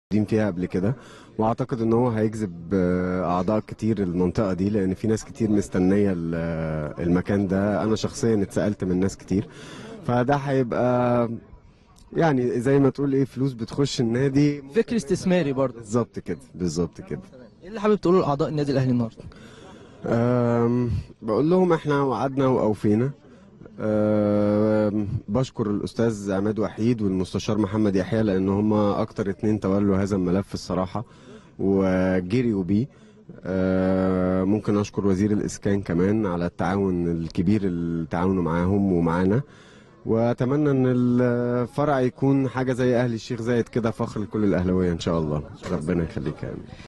موجودين فيها قبل كده واعتقد ان هو هيجذب آه، اعضاء كتير المنطقه دي لان في ناس كتير مستنيه ال- آه، المكان ده انا شخصيا اتسالت من ناس كتير فده هيبقى يعني زي ما تقول ايه فلوس بتخش النادي فكر استثماري برضه بالظبط كده بالظبط كده ايه اللي حابب تقوله لاعضاء النادي الاهلي النهارده أم، بقول لهم احنا وعدنا واوفينا أم، بشكر الاستاذ عماد وحيد والمستشار محمد يحيى لان هم اكتر اتنين تولوا هذا الملف الصراحه وجريوا بيه أه، ممكن اشكر وزير الاسكان كمان على التعاون الكبير اللي تعاونوا معاهم ومعانا واتمنى ان الفرع يكون حاجه زي اهل الشيخ زايد كده فخر لكل الاهلاويه ان شاء الله ربنا يخليك يا امين